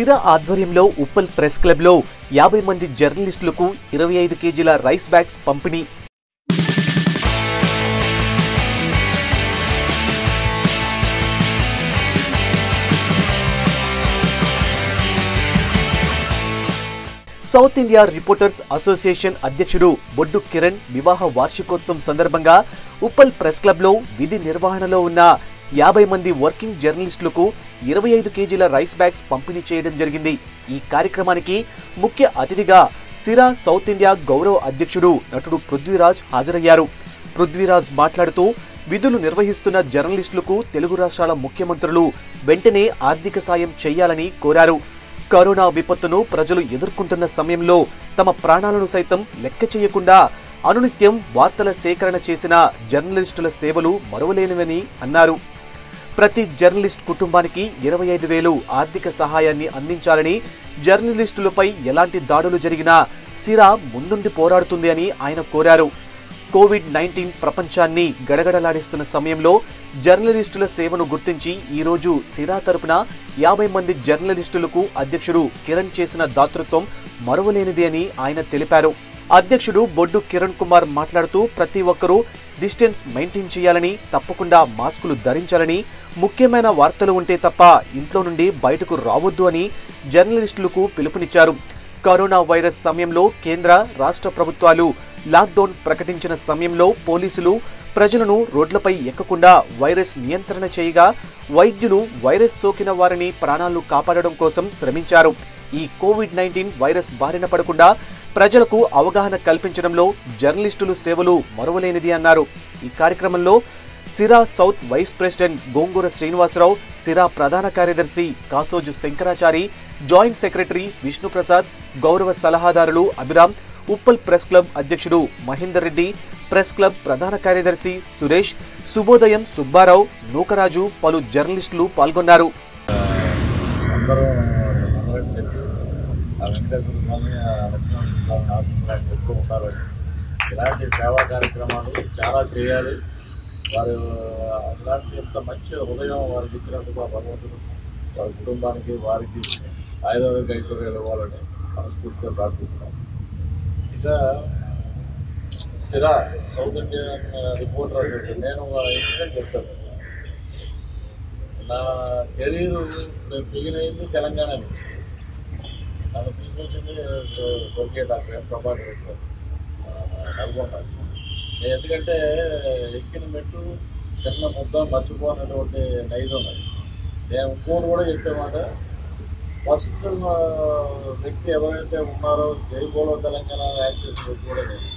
సిరా ఆధ్వర్యంలో ఉప్పల్ ప్రెస్ క్లబ్లో యాభై మంది జర్నలిస్టులకు ఇరవై ఐదు కేజీల రైస్ బ్యాగ్స్ పంపిణీ సౌత్ ఇండియా రిపోర్టర్స్ అసోసియేషన్ అధ్యక్షుడు బొడ్డు కిరణ్ వివాహ వార్షికోత్సవం సందర్భంగా ఉప్పల్ ప్రెస్ క్లబ్లో విధి నిర్వహణలో ఉన్న యాభై మంది వర్కింగ్ జర్నలిస్టులకు ఇరవై ఐదు కేజీల రైస్ బ్యాగ్స్ పంపిణీ చేయడం జరిగింది ఈ కార్యక్రమానికి ముఖ్య అతిథిగా సిరా సౌత్ ఇండియా గౌరవ అధ్యక్షుడు నటుడు పృథ్వీరాజ్ హాజరయ్యారు పృథ్వీరాజ్ మాట్లాడుతూ విధులు నిర్వహిస్తున్న జర్నలిస్టులకు తెలుగు రాష్ట్రాల ముఖ్యమంత్రులు వెంటనే ఆర్థిక సాయం చేయాలని కోరారు కరోనా విపత్తును ప్రజలు ఎదుర్కొంటున్న సమయంలో తమ ప్రాణాలను సైతం లెక్క చేయకుండా అనునిత్యం వార్తల సేకరణ చేసిన జర్నలిస్టుల సేవలు మరువలేనివని అన్నారు ప్రతి జర్నలిస్ట్ కుటుంబానికి ఇరవై ఐదు వేలు ఆర్థిక సహాయాన్ని అందించాలని జర్నలిస్టులపై ఎలాంటి దాడులు జరిగినా సిరా ముందుండి పోరాడుతుంది అని ఆయన కోరారు కోవిడ్ నైన్టీన్ ప్రపంచాన్ని గడగడలాడిస్తున్న సమయంలో జర్నలిస్టుల సేవను గుర్తించి ఈ రోజు సిరా తరపున యాభై మంది జర్నలిస్టులకు అధ్యక్షుడు కిరణ్ చేసిన దాతృత్వం మరువలేనిది అని ఆయన తెలిపారు అధ్యక్షుడు బొడ్డు కిరణ్ కుమార్ మాట్లాడుతూ ప్రతి ఒక్కరూ డిస్టెన్స్ మెయింటైన్ చేయాలని తప్పకుండా మాస్కులు ధరించాలని ముఖ్యమైన వార్తలు ఉంటే తప్ప ఇంట్లో నుండి బయటకు రావద్దు అని జర్నలిస్టులకు పిలుపునిచ్చారు కరోనా వైరస్ సమయంలో కేంద్ర రాష్ట్ర ప్రభుత్వాలు లాక్డౌన్ ప్రకటించిన సమయంలో పోలీసులు ప్రజలను రోడ్లపై ఎక్కకుండా వైరస్ నియంత్రణ చేయగా వైద్యులు వైరస్ సోకిన వారిని ప్రాణాలు కాపాడడం కోసం శ్రమించారు ఈ కోవిడ్ నైన్టీన్ వైరస్ బారిన పడకుండా ప్రజలకు అవగాహన కల్పించడంలో జర్నలిస్టులు సేవలు మరువలేనిది అన్నారు ఈ కార్యక్రమంలో SIRA south vice president Gongura Srinivasarao SIRA ప్రధాన కార్యదర్శి కాసోజు శంకరాచారి జాయింట్ సెక్రటరీ విష్ణుప్రసాద్ గౌరవ సలహాదారులు అభిరామ్ ఉప్పల్ ప్రెస్ క్లబ్ అధ్యక్షుడు మహేందర్ రెడ్డి ప్రెస్ క్లబ్ ప్రధాన కార్యదర్శి సురేష్ శుభోదయం సుబ్బారావు నూకరాజు పలు జర్నలిస్టులు పాల్గొన్నారు అందరూ అందరం చెప్పి ఆ వెంకటేశ్వర స్వామి ఆ లక్ష్మణ స్వామి ఆశీర్వాదం ఎక్కువ ఉండాలని ఇలాంటి సేవా కార్యక్రమాలు చాలా చేయాలి వారు అలాంటి ఇంత మంచి హృదయం వారికి ఇచ్చినందుకు ఆ భగవంతుడు వారి కుటుంబానికి వారికి ఆయుర్వేదిక ఐశ్వర్యాలు ఇవ్వాలని మనస్ఫూర్తిగా ప్రార్థిస్తున్నాం ఇక సిరా సౌత్ ఇండియన్ రిపోర్టర్ నేను ఒక ఇన్సిడెంట్ చెప్తాను నా కెరీర్ బిగిన్ అయింది తెలంగాణ నుంచి. నన్ను తీసుకొచ్చింది స్వర్గీయ డాక్టర్ ఎం ప్రభాకర్ రెడ్డి గారు, ఆ, నల్గొండ నేను ఎందుకంటే ఎక్కిన మెట్టు చిన్న ముద్ద మర్చిపోనటువంటి నైజం అది నేను ఇంకోటి కూడా చెప్పేమాట ఫస్ట్ వ్యక్తి ఎవరైతే ఉన్నారో జైబోలో తెలంగాణ యాక్సెస్ కూడా నేను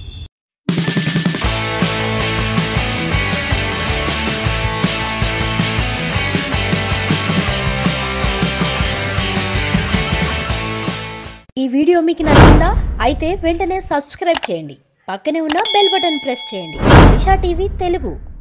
ఈ వీడియో మీకు నచ్చిందా అయితే వెంటనే సబ్స్క్రైబ్ చేయండి పక్కనే ఉన్న బెల్ బటన్ ప్రెస్ చేయండి దిశా టీవీ తెలుగు